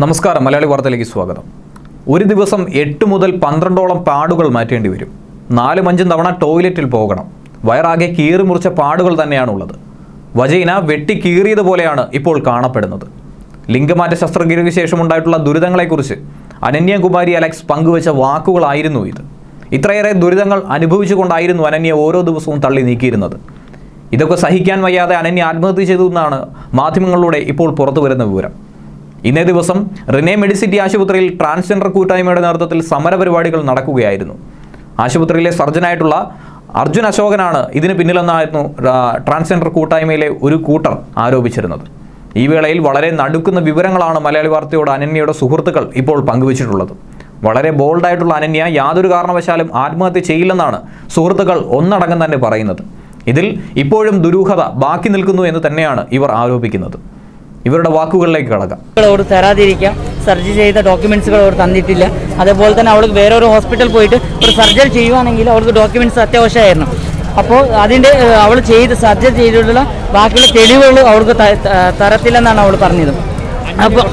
നമസ്കാരം മലയാളി വാർത്തയിലേക്ക് സ്വാഗതം ഒരു ദിവസം എട്ട് മുതൽ പന്ത്രണ്ടോളം പാടുകൾ മാറ്റേണ്ടി വരും നാലും അഞ്ചും തവണ ടോയ്ലറ്റിൽ പോകണം വയറാകെ കീറി മുറിച്ച പാടുകൾ തന്നെയാണുള്ളത് വജൈന വെട്ടി കീറിയതുപോലെയാണ് ഇപ്പോൾ കാണപ്പെടുന്നത് ലിംഗമാറ്റ ശസ്ത്രക്രിയയ്ക്ക് ശേഷം ഉണ്ടായിട്ടുള്ള ദുരിതങ്ങളെക്കുറിച്ച് അനന്യകുമാരി അലക്സ് പങ്കുവച്ച വാക്കുകളായിരുന്നു ഇത് ഇത്രയേറെ ദുരിതങ്ങൾ അനുഭവിച്ചുകൊണ്ടായിരുന്നു അനന്യ ഓരോ ദിവസവും തള്ളി നീക്കിയിരുന്നത് ഇതൊക്കെ സഹിക്കാൻ വയ്യാതെ അനന്യ ആത്മഹത്യ ചെയ്തു എന്നാണ് മാധ്യമങ്ങളിലൂടെ ഇപ്പോൾ പുറത്തു വരുന്ന വിവരം ഇന്നേ ദിവസം റിനെ മെഡിസിറ്റി ആശുപത്രിയിൽ ട്രാൻസ്ജെൻഡർ കൂട്ടായ്മയുടെ നേതൃത്വത്തിൽ സമരപരിപാടികൾ നടക്കുകയായിരുന്നു ആശുപത്രിയിലെ സർജനായിട്ടുള്ള അർജുൻ അശോകനാണ് ഇതിന് പിന്നിലെന്നായിരുന്നു ആ, ട്രാൻസ്ജെൻഡർ കൂട്ടായ്മയിലെ ഒരു കൂട്ടർ ആരോപിച്ചിരുന്നത് ഈ വേളയിൽ വളരെ നടുക്കുന്ന വിവരങ്ങളാണ് മലയാളി വാർത്തയോട് അനന്യയുടെ സുഹൃത്തുക്കൾ ഇപ്പോൾ പങ്കുവച്ചിട്ടുള്ളത് വളരെ ബോൾഡായിട്ടുള്ള അനന്യ യാതൊരു കാരണവശാലും ആത്മഹത്യ ചെയ്യില്ലെന്നാണ് സുഹൃത്തുക്കൾ ഒന്നടങ്കം തന്നെ പറയുന്നത് ഇതിൽ ഇപ്പോഴും ദുരൂഹത ബാക്കി നിൽക്കുന്നു എന്ന് തന്നെയാണ് ഇവർ ആരോപിക്കുന്നത് ഇവരുടെ വാക്കുകളിലേക്ക് കടക്കാം അവരോട് തരാതിരിക്കാം സർജറി ചെയ്ത ഡോക്യുമെന്റ്സുകൾ അവർ തന്നിട്ടില്ല അതേപോലെ തന്നെ അവൾക്ക് വേറെ ഒരു ഹോസ്പിറ്റൽ പോയിട്ട് ഒരു സർജറി ചെയ്യുവാണെങ്കിൽ അവൾക്ക് ഡോക്യുമെന്റ്സ് അത്യാവശ്യമായിരുന്നു അപ്പോൾ അതിൻ്റെ അവൾ ചെയ്ത് സർജറി ചെയ്തിട്ടുള്ള ബാക്കിയുള്ള തെളിവുകൾ അവൾക്ക് ത- ത- തരത്തില്ലെന്നാണ് അവൾ പറഞ്ഞത് അപ്പോൾ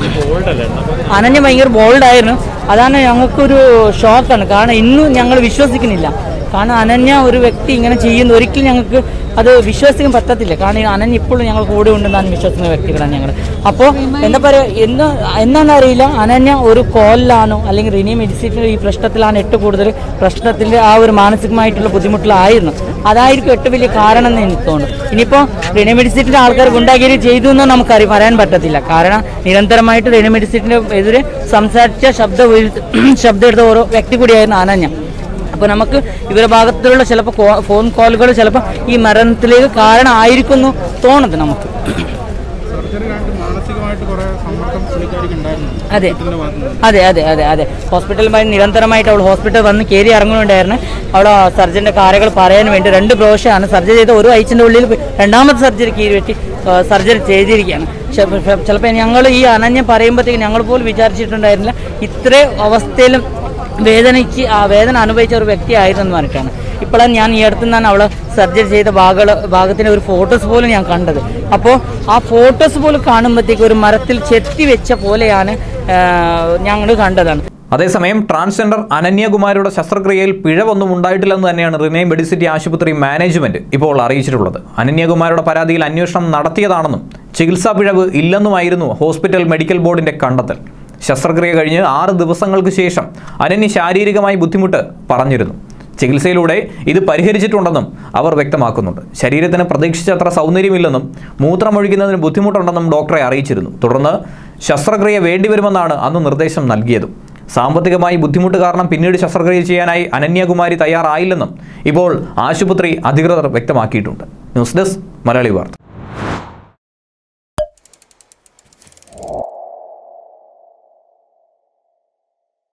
അനന്യ ഭയങ്കര ബോൾഡായിരുന്നു അതാണ് ഞങ്ങൾക്കൊരു ഷോക്കാണ് കാരണം ഇന്നും ഞങ്ങൾ വിശ്വസിക്കുന്നില്ല കാരണം അനന്യ ഒരു വ്യക്തി ഇങ്ങനെ ചെയ്യുന്ന ഒരിക്കലും ഞങ്ങൾക്ക് അത് വിശ്വസിക്കാൻ പറ്റത്തില്ല കാരണം ഈ അനന്യ ഇപ്പോഴും ഞങ്ങൾ കൂടെ ഉണ്ടെന്നാണ് വിശ്വസിക്കുന്ന വ്യക്തികളാണ് ഞങ്ങൾ അപ്പോൾ എന്താ പറയുക എന്ന് എന്താണെന്ന് അറിയില്ല അനന്യ ഒരു കോലിലാണോ അല്ലെങ്കിൽ റിനി മെഡിസിറ്റിൻ്റെ ഈ പ്രശ്നത്തിലാണ് ഏറ്റവും കൂടുതൽ പ്രശ്നത്തിൻ്റെ ആ ഒരു മാനസികമായിട്ടുള്ള ബുദ്ധിമുട്ടിലായിരുന്നു അതായിരിക്കും ഏറ്റവും വലിയ കാരണം എന്ന് എനിക്ക് തോന്നുന്നു ഇനിയിപ്പോൾ റിനി മെഡിസിറ്റിൻ്റെ ആൾക്കാർ ഗുണ്ടാഗിരി ചെയ്തു എന്ന് നമുക്കറി പറയാൻ പറ്റത്തില്ല കാരണം നിരന്തരമായിട്ട് റിനി മെഡിസിറ്റിൻ്റെ എതിരെ സംസാരിച്ച ശബ്ദം ഉയർത്ത- ശബ്ദം എടുത്ത ഓരോ വ്യക്തി കൂടിയായിരുന്നു അനന്യ അപ്പോൾ നമുക്ക് ഇവരുടെ ഭാഗത്തുള്ള ചിലപ്പോൾ ഫോൺ കോളുകൾ ചിലപ്പോൾ ഈ മരണത്തിലേക്ക് കാരണമായിരിക്കുന്നു തോന്നുന്നത് നമുക്ക് സർജറിയിലായിട്ട് മാനസികമായിട്ട് കുറെ സമ്മർദ്ദം പുള്ളിക്കാരിക്ക് ഉണ്ടായിരുന്നു അതെ ഇതിന്റെ ഭാഗത്തുനിന്ന് അതെ അതെ അതെ അതെ ഹോസ്പിറ്റലുമായി നിരന്തരമായിട്ട് അവൾ ഹോസ്പിറ്റൽ വന്ന് കയറി ഇറങ്ങുന്നുണ്ടായിരുന്നു അവിടെ സർജന്റെ കാര്യങ്ങൾ പറയാൻ വേണ്ടി രണ്ട് പ്രാവശ്യമാണ് സർജറി ചെയ്ത ഒരു ആഴ്ചൻ്റെ ഉള്ളിൽ പോയി രണ്ടാമത്തെ സർജറി കീറി വെട്ടി സർജറി ചെയ്തിരിക്കുകയാണ് ചിലപ്പോൾ ഞങ്ങൾ ഈ അനന്യം പറയുമ്പോഴത്തേക്ക് ഞങ്ങൾ പോലും വിചാരിച്ചിട്ടുണ്ടായിരുന്നില്ല ഇത്രയും അവസ്ഥയിലും വേദനയ്ക്ക് ആ വേദന അനുഭവിച്ച ഒരു വ്യക്തിയായിരുന്നു എന്ന് പറഞ്ഞിട്ടാണ് ഇപ്പോഴാണ് ഞാൻ ഈ അടുത്ത് നിന്നാണ് അവള് സർജറി ചെയ്ത ഭാഗങ്ങൾ ഭാഗത്തിൻ്റെ ഒരു ഫോട്ടോസ് പോലും ഞാൻ കണ്ടത് അപ്പോൾ ആ ഫോട്ടോസ് പോലും കാണുമ്പോഴത്തേക്ക് ഒരു മരത്തിൽ ചെത്തി വെച്ച പോലെയാണ് ഞങ്ങൾ കണ്ടതാണ് അതേസമയം ട്രാൻസ്ജെൻഡർ അനന്യകുമാരിയുടെ ശസ്ത്രക്രിയയിൽ പിഴവൊന്നും ഉണ്ടായിട്ടില്ലെന്ന് തന്നെയാണ് റിനെ മെഡിസിറ്റി ആശുപത്രി മാനേജ്മെന്റ് ഇപ്പോൾ അറിയിച്ചിട്ടുള്ളത് അനന്യകുമാരിയുടെ പരാതിയിൽ അന്വേഷണം നടത്തിയതാണെന്നും ചികിത്സാ പിഴവ് ഇല്ലെന്നുമായിരുന്നു ഹോസ്പിറ്റൽ മെഡിക്കൽ ബോർഡിന്റെ കണ്ടെത്തൽ ശസ്ത്രക്രിയ കഴിഞ്ഞ് ആറ് ദിവസങ്ങൾക്ക് ശേഷം അനന്യ ശാരീരികമായി ബുദ്ധിമുട്ട് പറഞ്ഞിരുന്നു ചികിത്സയിലൂടെ ഇത് പരിഹരിച്ചിട്ടുണ്ടെന്നും അവർ വ്യക്തമാക്കുന്നുണ്ട് ശരീരത്തിന് പ്രതീക്ഷിച്ചത്ര സൗന്ദര്യമില്ലെന്നും മൂത്രമൊഴിക്കുന്നതിന് ബുദ്ധിമുട്ടുണ്ടെന്നും ഡോക്ടറെ അറിയിച്ചിരുന്നു തുടർന്ന് ശസ്ത്രക്രിയ വേണ്ടിവരുമെന്നാണ് അന്ന് നിർദ്ദേശം നൽകിയതും സാമ്പത്തികമായി ബുദ്ധിമുട്ട് കാരണം പിന്നീട് ശസ്ത്രക്രിയ ചെയ്യാനായി അനന്യകുമാരി തയ്യാറായില്ലെന്നും ഇപ്പോൾ ആശുപത്രി അധികൃതർ വ്യക്തമാക്കിയിട്ടുണ്ട് ന്യൂസ് ഡെസ്ക് മലയാളി വാർത്ത